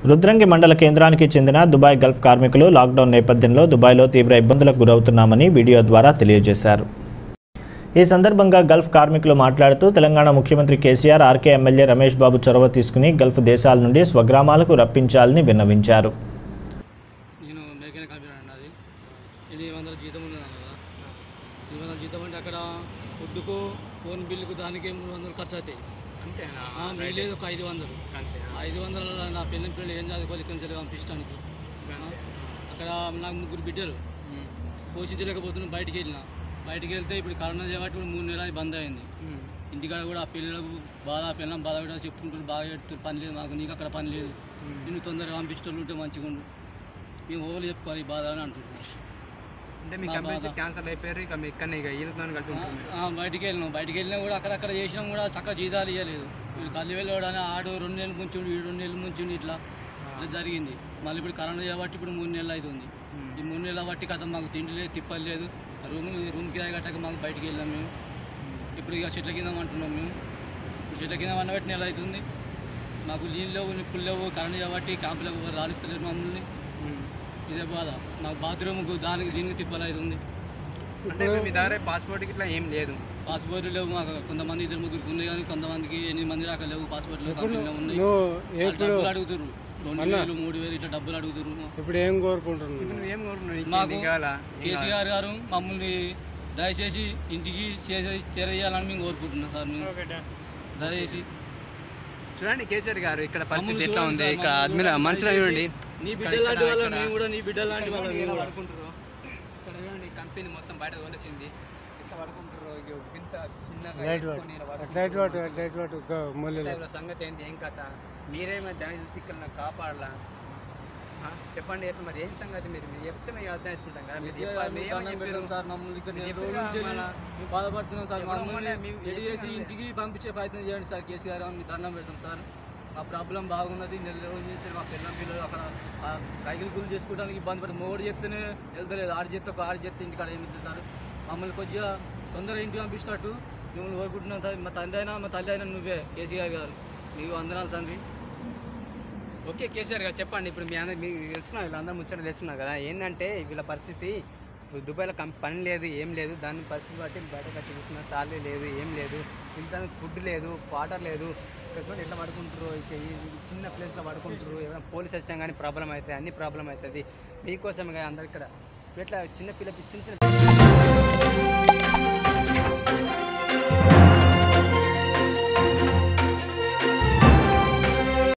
రుద్రంగి మండల కేంద్రానికి చెందిన దుబాయ్ గల్ఫ్ కార్మికులు లాక్డౌన్ నేపథ్యంలో దుబాయ్లో తీవ్ర ఇబ్బందులకు గురవుతున్నామని వీడియో ద్వారా తెలియజేశారు ఈ సందర్భంగా గల్ఫ్ కార్మికులు మాట్లాడుతూ తెలంగాణ ముఖ్యమంత్రి కేసీఆర్ ఆర్కే ఎమ్మెల్యే రమేష్ బాబు చొరవ తీసుకుని గల్ఫ్ దేశాల నుండి స్వగ్రామాలకు రప్పించాలని విన్నవించారు నేను మెకానిక్ కంపెనీ అండి అది ఎనిమిది వందల జీతం ఉన్నది అన్న కదా ఎనిమిది వందల జీతం అంటే అక్కడ ఫుడ్కు ఫోన్ బిల్లుకు దానికి మూడు వందలు ఖర్చు అవుతాయి అంతేనా ఆ, మిగిలేదు ఒక ఐదు వందలు అంతే ఐదు వందల నా పెళ్ళి పిల్లలు ఏం చదువుకోవాలి ఇక్కడ నుంచి పంపించడానికి ఆ, అక్కడ నాకు ముగ్గురు బిడ్డలు పోషించలేకపోతున్నాం బయటికి వెళ్ళిన బయటికి వెళ్తే ఇప్పుడు కరోనా చేయబట్టి ఇప్పుడు మూడు నెలలు బంద్ అయింది ఇంటికాడ కూడా ఆ పిల్లలకు బాధ ఆ పిల్లలు బాధ కూడా చెప్పుకుంటారు బాగా పెడుతారు పని లేదు మాకు నీకు అక్కడ పని లేదు నిన్ను తొందరగా పంపించేటోళ్ళు ఉంటే మంచిగా ఉండు మేము ఓవర్లు చెప్పుకోవాలి ఈ బాధ అని అంటున్నాం అంటే మీ మా కంపెనీ బాధ. క్యాన్సల్ అయిపోయారు ఇక మీ ఇక్కడనే ఇక ఈదుతో కలిసి ఉంటారు మీరు. ఆ, బయటికి వెళ్ళినాం బయటికి వెళ్ళినా కూడా అక్కడక్కడ చేసినాం కూడా చక్కగా జీతాలు ఇవ్వలేదు వీడు కళ్ళు వెళ్ళాడని ఆడు రెండు నెలలు ముంచుండు వీడు రెండు నెలలు ముంచుండు ఇట్లా ఇట్లా జరిగింది మళ్ళీ ఇప్పుడు కరోనా చేయబట్టి ఇప్పుడు మూడు నెలలు అవుతుంది ఈ మూడు నెలల బట్టి కథ మాకు తిండి లేదు తిప్పలు లేదు రూమ్ రూమ్ కిరాయి కట్టక మాకు బయటికి వెళ్ళాం మేము ఇప్పుడు ఇక చెట్ల కింద అంటున్నాం మేము ఇప్పుడు చెట్ల కింద వండబట్టి నెల అవుతుంది మాకు నీళ్ళు లేవు నిప్పులు లేవు కరెంట్ చేయబట్టి క్యాంపులకు ఎవరు రాణిస్తలేరు మమ్మల్ని ఇదే బాధ మాకు బాత్రూమ్కు దానికి దీనికి తిప్పలు అవుతుంది అంటే ఇప్పుడు మీ దగ్గర పాస్పోర్ట్ ఇట్లా ఏం లేదు పాస్పోర్ట్లు లేవు మాకు కొంతమంది ఇద్దరు ముగ్గురికి ఉన్నాయి కానీ కొంతమందికి ఎనిమిది మంది దాకా లేవు పాస్పోర్ట్లు కంపెనీలో ఉన్నాయి వాళ్ళు డబ్బులు అడుగుతారు రెండు వేలు మూడు వేలు ఇట్లా డబ్బులు అడుగుతారు ఇప్పుడు ఏం కోరుకుంటున్నాను ఇప్పుడు నువ్వు ఏం కోరుకున్నావు నీకు మాకు నీకు కావాలా కేసీఆర్ గారు మమ్మల్ని దయచేసి ఇంటికి చేసి చేరేయాలని మేము కోరుకుంటున్నాం సార్ మేము దయచేసి చూడండి కేసీఆర్ గారు ఇక్కడ పరిస్థితి మమ్మల్ని ఎట్లా చూడండి ఉంది సార్, ఇక్కడ మమ్మల్ని అద్మిల చూడండి, మనుషులు దయచేసి. చూడండి నీ ఇక్కడ- బిడ్డ లాంటి వాళ్ళ ఇక్కడ- మేము కూడా నీ బిడ్డ లాంటి వాళ్ళ ఇక్కడ మేము కూడా. పడుకుంటారు ఇక్కడ చూడండి కంపెనీ మొత్తం బయట వదిలేసింది ఇట్లా పడుకుంటారు ఇక ఇంత చిన్నగా లైట్ వేసుకొని ఈడ పడుకుంటారు. లైట్ వాటు లైట్ వాటు మూల్యం టైంలో సంగతి ఏంటి ఏం కథ మీరేమో దాని చూసి ఇక్కడ నాకు కాపాడాలా ఆ, చెప్పండి ఎట్లా మరి ఏం సంగతి మీరు మీరు చెప్తే మేము అర్థం చేసుకుంటాం కదా మీరు కేసీఆర్ చెప్పాలి గారు మీరు దండం ఏమని పెడతాం చెప్పారు సార్ మమ్మల్ని ఇక్కడ మీరు నేను చెప్పారు రోజు నుంచి వెళ్ళి మళ్ళా. మేము బాధపడుతున్నాం సార్ ఎవరో మమ్మల్ని మొన్న మేము ఎడి చేసి చెప్పారు. ఇంటికి పంపించే ప్రయత్నం చేయండి సార్ కేసీఆర్ గారు మీ దండం పెడతాం సార్ మా ప్రాబ్లం బాగున్నది నెల రోజుల నుంచి మా పిల్లల పిల్లలు అక్కడ ఆ కైకిలు గుళ్ళు చేసుకోవడానికి ఇబ్బంది పడుతుంది మోడు చెప్తేనే వెళ్తలేదు ఆడి చెప్తే ఒక ఆడి చెప్తే ఇంటికాడ ఏమి సార్ మమ్మల్ని కొద్దిగా తొందరగా ఇంటికి పంపించినట్టు మిమ్మల్ని కోరుకుంటున్నాం సార్ మా తండ్రి అయినా మా తల్లి అయినా నువ్వే కేసీఆర్ గారు మీకు వందనాలు తండ్రి ఓకే కేసీఆర్ గారు చెప్పండి ఇప్పుడు మీ అందరు మీకు తెలుసుకున్నారు వీళ్ళందరూ ముచ్చట తెలుసుకున్నారు కదా ఏంటంటే వీళ్ళ పరిస్థితి ఇప్పుడు దుబాయ్లో కం పని లేదు ఏం లేదు దాని పరిస్థితి బట్టి బయటకు వచ్చి చూసిన సాలరీ లేదు ఏం లేదు తినడానికి ఫుడ్ లేదు వాటర్ లేదు ఇక్కడ చూడండి ఎట్లా పడుకుంటారు ఇక ఈ ఈ చిన్న ప్లేస్లో పడుకుంటారు ఏమైనా పోలీస్ వచ్చినా కానీ ప్రాబ్లం అవుతుంది అన్ని ప్రాబ్లం అవుతుంది మీకోసమే కదా అందరు ఇక్కడ ఇట్లా చిన్న పిల్ల చిన్న చిన్న